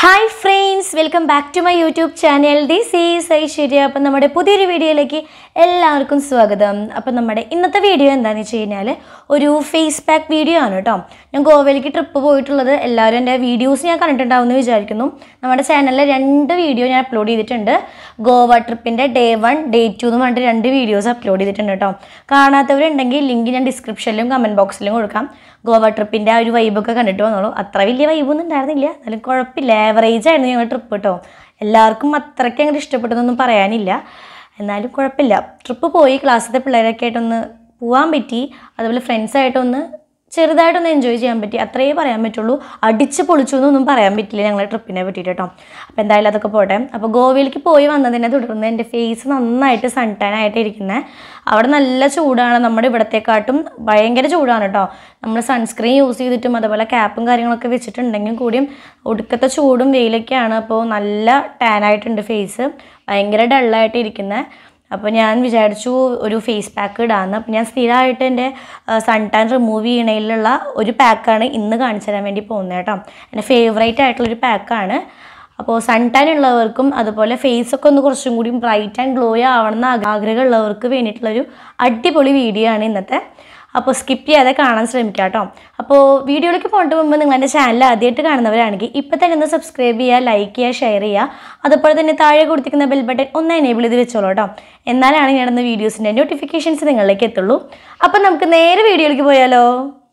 hi friends welcome back to my YouTube channel this is Aishwarya അപ്പം നമ്മുടെ പുതിയൊരു വീഡിയോയിലേക്ക് എല്ലാവർക്കും സ്വാഗതം അപ്പം നമ്മുടെ ഇന്നത്തെ വീഡിയോ എന്താണെന്ന് വെച്ച് കഴിഞ്ഞാൽ ഒരു ഫേസ് പാക്ക് വീഡിയോ ആണ് കേട്ടോ ഞാൻ ഗോവയിലേക്ക് ട്രിപ്പ് പോയിട്ടുള്ളത് എല്ലാവരും എൻ്റെ വീഡിയോസ് ഞാൻ കണ്ടിട്ടുണ്ടാവുമെന്ന് വിചാരിക്കുന്നു നമ്മുടെ ചാനലിൽ രണ്ട് വീഡിയോ ഞാൻ അപ്ലോഡ് ചെയ്തിട്ടുണ്ട് ഗോവ ട്രിപ്പിൻ്റെ ഡേ വൺ ഡേ ടു എന്ന് പറഞ്ഞിട്ട് രണ്ട് വീഡിയോസ് അപ്ലോഡ് ചെയ്തിട്ടുണ്ട് കേട്ടോ കാണാത്തവരുണ്ടെങ്കിൽ ലിങ്ക് ഞാൻ ഡിസ്ക്രിപ്ഷനിലും കമൻറ്റ് ബോക്സിലും കൊടുക്കാം ഗോവ ട്രിപ്പിൻ്റെ ആ ഒരു വൈബൊക്കെ കണ്ടിട്ട് വന്നോളൂ അത്ര വലിയ വൈബൊന്നും ഉണ്ടായിരുന്നില്ല എന്നാലും കുഴപ്പമില്ല ആവറേജ് ആയിരുന്നു ഞങ്ങൾ ട്രിപ്പ് കേട്ടോ എല്ലാവർക്കും അത്രയ്ക്ക് അങ്ങോട്ട് ഇഷ്ടപ്പെട്ടതൊന്നും പറയാനില്ല എന്നാലും കുഴപ്പമില്ല ട്രിപ്പ് പോയി ക്ലാസ്സിലെ പിള്ളേരൊക്കെ ആയിട്ടൊന്ന് പോകാൻ പറ്റി അതുപോലെ ഫ്രണ്ട്സായിട്ടൊന്ന് ചെറുതായിട്ടൊന്ന് എൻജോയ് ചെയ്യാൻ പറ്റി അത്രയേ പറയാൻ പറ്റുള്ളൂ അടിച്ച് പൊളിച്ചു എന്നൊന്നും പറയാൻ പറ്റില്ല ഞങ്ങളുടെ ട്രിപ്പിനെ പറ്റിയിട്ട് കേട്ടോ അപ്പോൾ എന്തായാലും അതൊക്കെ പോട്ടെ അപ്പോൾ ഗോവയിലേക്ക് പോയി വന്നതിനെ തുടർന്ന് എൻ്റെ ഫേസ് നന്നായിട്ട് സൺ ടാൻ ആയിട്ട് ഇരിക്കുന്നത് അവിടെ നല്ല ചൂടാണ് നമ്മുടെ ഇവിടത്തെക്കാട്ടും ഭയങ്കര ചൂടാണ് കേട്ടോ നമ്മൾ സൺസ്ക്രീൻ യൂസ് ചെയ്തിട്ടും അതുപോലെ ക്യാപ്പും കാര്യങ്ങളൊക്കെ വെച്ചിട്ടുണ്ടെങ്കിൽ കൂടിയും ഒടുക്കത്തെ ചൂടും വെയിലൊക്കെയാണ് അപ്പോൾ നല്ല ടാൻ ആയിട്ടുണ്ട് ഫേസ് ഭയങ്കര ഡള്ളായിട്ട് ഇരിക്കുന്നത് അപ്പോൾ ഞാൻ വിചാരിച്ചു ഒരു ഫേസ് പാക്ക് ഇടാമെന്ന് അപ്പോൾ ഞാൻ സ്ഥിരമായിട്ട് എൻ്റെ സൺ ടാൻ റിമൂവ് ചെയ്യണതിലുള്ള ഒരു പാക്കാണ് ഇന്ന് കാണിച്ചു തരാൻ വേണ്ടി പോകുന്നത് കേട്ടോ എൻ്റെ ഫേവറേറ്റ് ആയിട്ടുള്ളൊരു പാക്കാണ് അപ്പോൾ സൺ ടാൻ ഉള്ളവർക്കും അതുപോലെ ഫേസ് ഒക്കെ ഒന്ന് കുറച്ചും കൂടി ബ്രൈറ്റ് ആൻഡ് ഗ്ലോ ആവണം എന്ന് ആഗ്രഹമുള്ളവർക്ക് വേണ്ടിയിട്ടുള്ളൊരു അടിപൊളി വീഡിയോ ആണ് ഇന്നത്തെ അപ്പോൾ സ്കിപ്പ് ചെയ്യാതെ കാണാൻ ശ്രമിക്കുക കേട്ടോ അപ്പോൾ വീഡിയോയിലേക്ക് പോകേണ്ട മുമ്പ് നിങ്ങൾ എൻ്റെ ചാനൽ ആദ്യമായിട്ട് കാണുന്നവരാണെങ്കിൽ ഇപ്പോൾ തന്നെ ഒന്ന് സബ്സ്ക്രൈബ് ചെയ്യുക ലൈക്ക് ചെയ്യുക ഷെയർ ചെയ്യുക അതുപോലെ തന്നെ താഴെ കൊടുത്തിരിക്കുന്ന ബെൽ ബട്ടൺ ഒന്ന് എനേബിൾ ചെയ്ത് വെച്ചോളൂ കേട്ടോ എന്നാലാണ് ഞാനിടുന്ന വീഡിയോസിൻ്റെ നോട്ടിഫിക്കേഷൻസ് നിങ്ങളിലേക്ക് എത്തുള്ളൂ അപ്പോൾ നമുക്ക് നേരെ വീഡിയോയിലേക്ക് പോയാലോ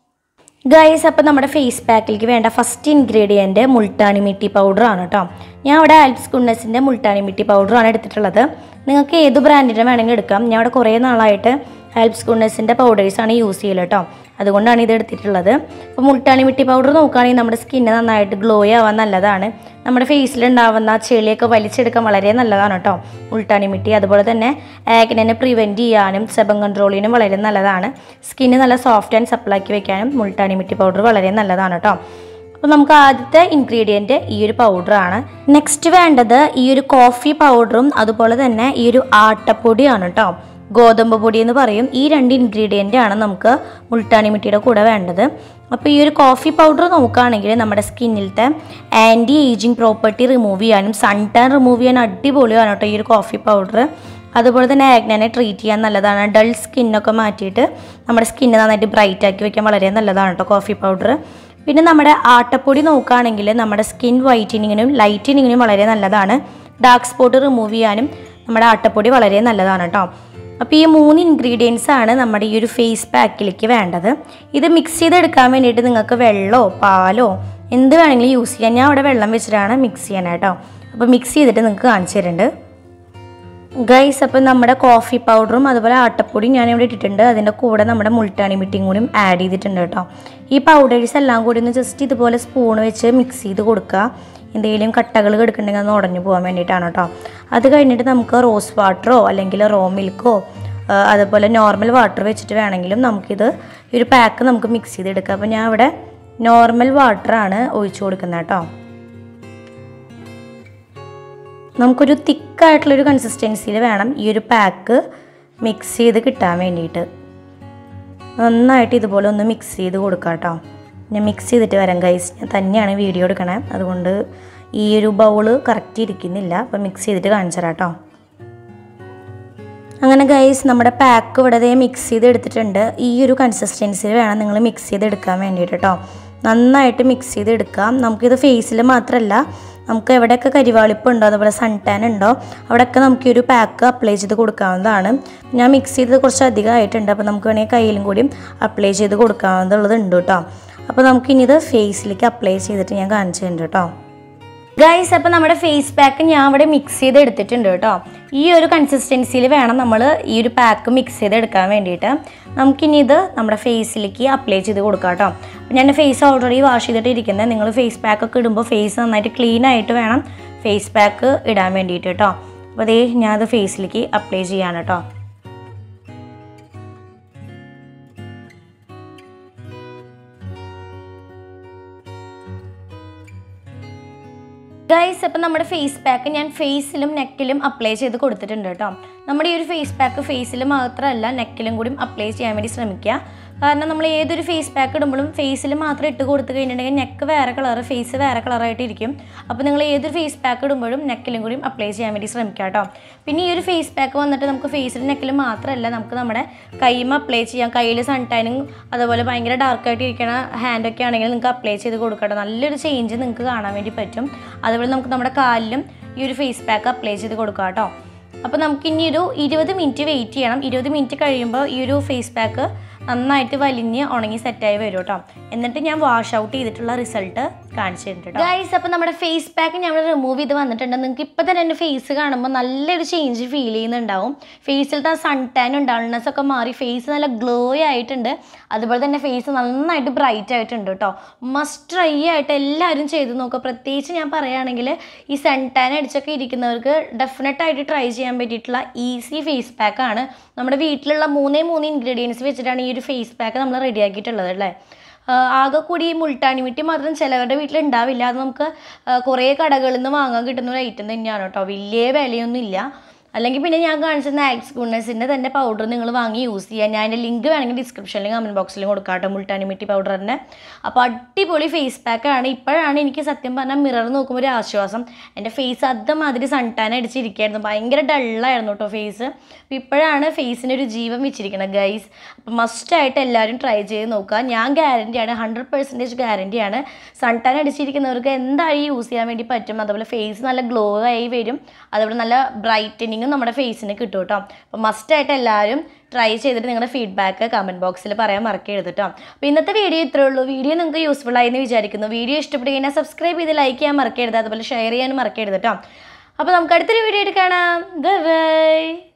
ഗൈസ് അപ്പോൾ നമ്മുടെ ഫേസ് പാക്കിലേക്ക് വേണ്ട ഫസ്റ്റ് ഇൻഗ്രീഡിയൻറ്റ് മുൾട്ടാണി മിട്ടി പൗഡറാണ് കേട്ടോ ഞാൻ അവിടെ ആൽപ്സ് ഗുഡ്നസിൻ്റെ മുൾട്ടാണി മിട്ടി പൗഡറാണ് എടുത്തിട്ടുള്ളത് നിങ്ങൾക്ക് ഏത് ബ്രാൻഡിൻ്റെ വേണമെങ്കിൽ എടുക്കാം ഞാൻ അവിടെ കുറേ നാളായിട്ട് ആൽപ്സ് ഗുഡ്നസിൻ്റെ പൗഡേഴ്സാണ് യൂസ് ചെയ്യൽ കേട്ടോ അതുകൊണ്ടാണ് ഇത് എടുത്തിട്ടുള്ളത് അപ്പോൾ മുൾട്ടാണി മിട്ടി പൗഡർ നോക്കുകയാണെങ്കിൽ നമ്മുടെ സ്കിന്ന് നന്നായിട്ട് ഗ്ലോ ആവാൻ നല്ലതാണ് നമ്മുടെ ഫേസിലുണ്ടാവുന്ന ചെളിയൊക്കെ വലിച്ചെടുക്കാൻ വളരെ നല്ലതാണ് കേട്ടോ മുൾട്ടാണി മിട്ടി അതുപോലെ തന്നെ ആക്നെ പ്രിവെൻറ്റ് ചെയ്യാനും സെബം കൺട്രോൾ ചെയ്യാനും വളരെ നല്ലതാണ് സ്കിന്ന് നല്ല സോഫ്റ്റ് ആൻഡ് സപ്പിളാക്കി വെക്കാനും മുൾട്ടാണി മിട്ടി പൗഡർ വളരെ നല്ലതാണ് കേട്ടോ അപ്പോൾ നമുക്ക് ആദ്യത്തെ ഇൻഗ്രീഡിയൻറ്റ് ഈ ഒരു പൗഡറാണ് നെക്സ്റ്റ് വേണ്ടത് ഈ ഒരു കോഫി പൗഡറും അതുപോലെ തന്നെ ഈ ഒരു ആട്ടപ്പൊടിയാണ് കേട്ടോ ഗോതമ്പ് പൊടി എന്ന് പറയും ഈ രണ്ട് ഇൻഗ്രീഡിയൻ്റ് ആണ് നമുക്ക് മുൾട്ടാണി മിട്ടിയുടെ കൂടെ വേണ്ടത് അപ്പോൾ ഈ ഒരു കോഫി പൗഡർ നോക്കുകയാണെങ്കിൽ നമ്മുടെ സ്കിന്നിലത്തെ ആൻറ്റി ഏജിങ് പ്രോപ്പർട്ടി റിമൂവ് ചെയ്യാനും സൺ ടാൻ റിമൂവ് ചെയ്യാൻ അടിപൊളിയാണ് കേട്ടോ ഈ ഒരു കോഫി പൗഡർ അതുപോലെ തന്നെ ആഗ്നനെ ട്രീറ്റ് ചെയ്യാൻ നല്ലതാണ് ഡൾ സ്കിന്നൊക്കെ മാറ്റിയിട്ട് നമ്മുടെ സ്കിന്ന് നന്നായിട്ട് ബ്രൈറ്റ് ആക്കി വെക്കാൻ വളരെ നല്ലതാണ് കേട്ടോ കോഫി പൗഡർ പിന്നെ നമ്മുടെ ആട്ടപ്പൊടി നോക്കുകയാണെങ്കിൽ നമ്മുടെ സ്കിൻ വൈറ്റനിങ്ങിനും ലൈറ്റനിങ്ങിനും വളരെ നല്ലതാണ് ഡാർക്ക് സ്പോട്ട് റിമൂവ് ചെയ്യാനും നമ്മുടെ ആട്ടപ്പൊടി വളരെ നല്ലതാണ് കേട്ടോ അപ്പോൾ ഈ മൂന്ന് ഇൻഗ്രീഡിയൻസ് ആണ് നമ്മുടെ ഈ ഒരു ഫേസ് പാക്കിലേക്ക് വേണ്ടത് ഇത് മിക്സ് ചെയ്തെടുക്കാൻ വേണ്ടിയിട്ട് നിങ്ങൾക്ക് വെള്ളമോ പാലോ എന്ത് വേണമെങ്കിലും യൂസ് ചെയ്യാം ഞാൻ അവിടെ വെള്ളം വെച്ചിട്ടാണ് മിക്സ് ചെയ്യാനായിട്ടോ അപ്പോൾ മിക്സ് ചെയ്തിട്ട് നിങ്ങൾക്ക് കാണിച്ചു തരുന്നുണ്ട് ഗൈസ് അപ്പം നമ്മുടെ കോഫി പൗഡറും അതുപോലെ ആട്ടപ്പൊടിയും ഞാൻ ഇവിടെ ഇട്ടിട്ടുണ്ട് അതിൻ്റെ കൂടെ നമ്മുടെ മുൾട്ടാണി മിട്ടിയും കൂടി ആഡ് ചെയ്തിട്ടുണ്ട് കേട്ടോ ഈ പൗഡേഴ്സ് എല്ലാം കൂടി ഒന്ന് ജസ്റ്റ് ഇതുപോലെ സ്പൂൺ വെച്ച് മിക്സ് ചെയ്ത് കൊടുക്കുക എന്തെങ്കിലും കട്ടകൾ കിടക്കുന്നുണ്ടെങ്കിൽ ഒന്ന് ഉടഞ്ഞു പോകാൻ വേണ്ടിയിട്ടാണ് കേട്ടോ അത് കഴിഞ്ഞിട്ട് നമുക്ക് റോസ് വാട്ടറോ അല്ലെങ്കിൽ റോ മിൽക്കോ അതുപോലെ നോർമൽ വാട്ടർ വെച്ചിട്ട് വേണമെങ്കിലും നമുക്കിത് ഈ ഒരു പാക്ക് നമുക്ക് മിക്സ് ചെയ്തെടുക്കാം അപ്പോൾ ഞാൻ ഇവിടെ നോർമൽ വാട്ടറാണ് ഒഴിച്ചു കൊടുക്കുന്നത് കേട്ടോ നമുക്കൊരു തിക്കായിട്ടുള്ളൊരു കൺസിസ്റ്റൻസിയിൽ വേണം ഈ ഒരു പാക്ക് മിക്സ് ചെയ്ത് കിട്ടാൻ വേണ്ടിയിട്ട് നന്നായിട്ട് ഇതുപോലെ ഒന്ന് മിക്സ് ചെയ്ത് കൊടുക്കാം കേട്ടോ ഞാൻ മിക്സ് ചെയ്തിട്ട് വരാം ഗൈസ് ഞാൻ തന്നെയാണ് വീഡിയോ എടുക്കണേ അതുകൊണ്ട് ഈ ഒരു ബൗള് കറക്റ്റ് ഇരിക്കുന്നില്ല അപ്പോൾ മിക്സ് ചെയ്തിട്ട് കാണിച്ചു തരാം കേട്ടോ അങ്ങനെ ഗൈസ് നമ്മുടെ പാക്ക് ഇവിടെ മിക്സ് ചെയ്ത് എടുത്തിട്ടുണ്ട് ഈ ഒരു കൺസിസ്റ്റൻസിയിൽ വേണം നിങ്ങൾ മിക്സ് ചെയ്ത് എടുക്കാൻ വേണ്ടിയിട്ട് കേട്ടോ നന്നായിട്ട് മിക്സ് ചെയ്ത് എടുക്കാം നമുക്കിത് ഫേസിൽ മാത്രമല്ല നമുക്ക് എവിടെയൊക്കെ കരിവാളിപ്പുണ്ടോ അതുപോലെ സൺ ടാൻ ഉണ്ടോ അവിടെയൊക്കെ നമുക്ക് ഈ ഒരു പാക്ക് അപ്ലൈ ചെയ്ത് കൊടുക്കാവുന്നതാണ് ഞാൻ മിക്സ് ചെയ്തത് കുറച്ച് അധികമായിട്ടുണ്ട് അപ്പോൾ നമുക്ക് വേണമെങ്കിൽ കയ്യിലും കൂടിയും അപ്ലൈ ചെയ്ത് കൊടുക്കാവുന്നതുള്ളത് ഉണ്ട് കേട്ടോ അപ്പോൾ നമുക്കിനി ഇത് ഫേസിലേക്ക് അപ്ലൈ ചെയ്തിട്ട് ഞാൻ കാണിച്ചു തരുന്നുണ്ട് കേട്ടോ ഗൈസ് അപ്പോൾ നമ്മുടെ ഫേസ് പാക്ക് ഞാൻ ഇവിടെ മിക്സ് ചെയ്ത് എടുത്തിട്ടുണ്ട് കേട്ടോ ഈ ഒരു കൺസിസ്റ്റൻസിയിൽ വേണം നമ്മൾ ഈ ഒരു പാക്ക് മിക്സ് ചെയ്ത് എടുക്കാൻ വേണ്ടിയിട്ട് നമുക്കിനി ഇത് നമ്മുടെ ഫേസിലേക്ക് അപ്ലൈ ചെയ്ത് കൊടുക്കാം കേട്ടോ അപ്പോൾ ഞാൻ ഫേസ് ഓൾറെഡി വാഷ് ചെയ്തിട്ട് ഇരിക്കുന്നത് നിങ്ങൾ ഫേസ് പാക്ക് ഒക്കെ ഇടുമ്പോൾ ഫേസ് നന്നായിട്ട് ക്ലീൻ ആയിട്ട് വേണം ഫേസ് പാക്ക് ഇടാൻ വേണ്ടിയിട്ട് കേട്ടോ അപ്പോൾ അതേ ഞാനത് ഫേസിലേക്ക് അപ്ലൈ ചെയ്യാണ് കേട്ടോ ഗൈസ് അപ്പം നമ്മുടെ ഫേസ് പാക്ക് ഞാൻ ഫേസിലും നെക്കിലും അപ്ലൈ ചെയ്ത് കൊടുത്തിട്ടുണ്ട് കേട്ടോ നമ്മുടെ ഈ ഒരു ഫേസ് പാക്ക് ഫേസിൽ മാത്രമല്ല നെക്കിലും കൂടി അപ്ലൈ ചെയ്യാൻ വേണ്ടി ശ്രമിക്കുക കാരണം നമ്മൾ ഏതൊരു ഫേസ് പാക്ക് ഇടുമ്പോഴും ഫേസിൽ മാത്രം ഇട്ട് കൊടുത്തു കഴിഞ്ഞിട്ടുണ്ടെങ്കിൽ നെക്ക് വേറെ കളർ ഫേസ് വേറെ കളറായിട്ട് ഇരിക്കും അപ്പോൾ നിങ്ങൾ ഏതൊരു ഫേസ് പാക്ക് ഇടുമ്പോഴും നെക്കിലും കൂടിയും അപ്ലൈ ചെയ്യാൻ വേണ്ടി ശ്രമിക്കുക കേട്ടോ പിന്നെ ഈ ഒരു ഫേസ് പാക്ക് വന്നിട്ട് നമുക്ക് ഫേസിൽ നെക്കിൽ മാത്രമല്ല നമുക്ക് നമ്മുടെ കൈമ അപ്ലൈ ചെയ്യാം കയ്യിൽ സൺ ടാനിങ് അതുപോലെ ഭയങ്കര ഡാർക്കായിട്ട് ഇരിക്കണ ഹാൻഡൊക്കെ ആണെങ്കിൽ നിങ്ങൾക്ക് അപ്ലൈ ചെയ്ത് കൊടുക്കട്ടോ നല്ലൊരു ചേഞ്ച് നിങ്ങൾക്ക് കാണാൻ വേണ്ടി പറ്റും അതുപോലെ നമുക്ക് നമ്മുടെ കാലിലും ഈ ഒരു ഫേസ് പാക്ക് അപ്ലൈ ചെയ്ത് കൊടുക്കാം കേട്ടോ അപ്പോൾ നമുക്ക് ഇനി ഒരു ഇരുപത് മിനിറ്റ് വെയിറ്റ് ചെയ്യണം ഇരുപത് മിനിറ്റ് കഴിയുമ്പോൾ ഈ ഒരു ഫേസ് പാക്ക് നന്നായിട്ട് വലിഞ്ഞ് ഉണങ്ങി സെറ്റായി വരും കേട്ടോ എന്നിട്ട് ഞാൻ വാഷ് ഔട്ട് ചെയ്തിട്ടുള്ള റിസൾട്ട് കാണിച്ചു തരുന്നുണ്ട് ഗൈസ് അപ്പോൾ നമ്മുടെ ഫേസ് പാക്ക് ഞങ്ങൾ റിമൂവ് ചെയ്ത് വന്നിട്ടുണ്ട് നിങ്ങൾക്ക് ഇപ്പോൾ തന്നെ എൻ്റെ ഫേസ് കാണുമ്പോൾ നല്ലൊരു ചേഞ്ച് ഫീൽ ചെയ്യുന്നുണ്ടാവും ഫേസിലത്തെ ആ സൺ ടാൻ ഡൾനെസ് ഒക്കെ മാറി ഫേസ് നല്ല ഗ്ലോ ആയിട്ടുണ്ട് അതുപോലെ തന്നെ ഫേസ് നന്നായിട്ട് ബ്രൈറ്റ് ആയിട്ടുണ്ട് കേട്ടോ മസ്റ്റ് ട്രൈ ആയിട്ട് എല്ലാവരും ചെയ്ത് നോക്കുക പ്രത്യേകിച്ച് ഞാൻ പറയുകയാണെങ്കിൽ ഈ സൺ ടാൻ അടിച്ചൊക്കെ ഇരിക്കുന്നവർക്ക് ഡെഫിനറ്റ് ആയിട്ട് ട്രൈ ചെയ്യാൻ പറ്റിയിട്ടുള്ള ഈസി ഫേസ് പാക്കാണ് നമ്മുടെ വീട്ടിലുള്ള മൂന്നേ മൂന്ന് ഇൻഗ്രീഡിയൻസ് വെച്ചിട്ടാണ് ഈ ഒരു ഫേസ് പാക്ക് നമ്മൾ റെഡിയാക്കിയിട്ടുള്ളത് അല്ലേ ആഹ് ആകെ കൂടി ഈ മുൾട്ടാണി മിട്ടി മാത്രം ചിലവരുടെ വീട്ടിൽ ഉണ്ടാവില്ല അത് നമുക്ക് ആഹ് കുറേ കടകളിൽ നിന്ന് വാങ്ങാൻ കിട്ടുന്ന ഒരു ഐറ്റം തന്നെയാണ് കേട്ടോ വലിയ വിലയൊന്നും ഇല്ല അല്ലെങ്കിൽ പിന്നെ ഞാൻ കാണിച്ചിരുന്ന ആക്സ് ഗുഡ്നസിൻ്റെ തന്നെ പൗഡർ നിങ്ങൾ വാങ്ങി യൂസ് ചെയ്യുക ഞാൻ അതിൻ്റെ ലിങ്ക് വേണമെങ്കിൽ ഡിസ്ക്രിപ്ഷനിലും കമൻറ്റ് ബോക്സിലും കൊടുക്കാം കേട്ടോ മുൾട്ടാനി മിട്ടി പൗഡറിൻ്റെ അപ്പോൾ അടിപൊളി ഫേസ് പാക്കാണ് ഇപ്പോഴാണ് എനിക്ക് സത്യം പറഞ്ഞാൽ മിറർ നോക്കുമ്പോൾ ഒരു ആശ്വാസം എൻ്റെ ഫേസ് അതമാതിരി സൺടാൻ അടിച്ചിരിക്കുകയായിരുന്നു ഭയങ്കര ഡള്ളായിരുന്നു കേട്ടോ ഫേസ് അപ്പോൾ ഇപ്പോഴാണ് ഫേസിന് ഒരു ജീവൻ വെച്ചിരിക്കുന്നത് ഗൈസ് അപ്പോൾ മസ്റ്റായിട്ട് എല്ലാവരും ട്രൈ ചെയ്ത് നോക്കുക ഞാൻ ഗ്യാരണ്ടിയാണ് ഹൺഡ്രഡ് പെർസെൻറ്റേജ് ഗ്യാരണ്ടിയാണ് സൺടാൻ അടിച്ചിരിക്കുന്നവർക്ക് എന്തായാലും യൂസ് ചെയ്യാൻ വേണ്ടി പറ്റും അതുപോലെ ഫേസ് നല്ല ഗ്ലോ ആയി വരും അതുപോലെ നല്ല ബ്രൈറ്റനിങ്ങും നമ്മുടെ ഫേസിന് കിട്ടും കേട്ടോ അപ്പോൾ മസ്റ്റായിട്ട് എല്ലാവരും ട്രൈ ചെയ്തിട്ട് നിങ്ങളുടെ ഫീഡ്ബാക്ക് കമൻറ്റ് ബോക്സിൽ പറയാൻ മറക്കരുത് കേട്ടോ അപ്പോൾ ഇന്നത്തെ വീഡിയോ ഇത്രേ ഉള്ളൂ വീഡിയോ നിങ്ങൾക്ക് യൂസ്ഫുൾ ആയി എന്ന് വിചാരിക്കുന്നു വീഡിയോ ഇഷ്ടപ്പെട്ട് കഴിഞ്ഞാൽ സബ്സ്ക്രൈബ് ചെയ്ത് ലൈക്ക് ചെയ്യാൻ മറക്കരുത് അതുപോലെ ഷെയർ ചെയ്യാനും മറക്കരുത് കേട്ടോ അപ്പോൾ നമുക്ക് അടുത്തൊരു വീഡിയോ ആയിട്ട് കാണാം ബൈ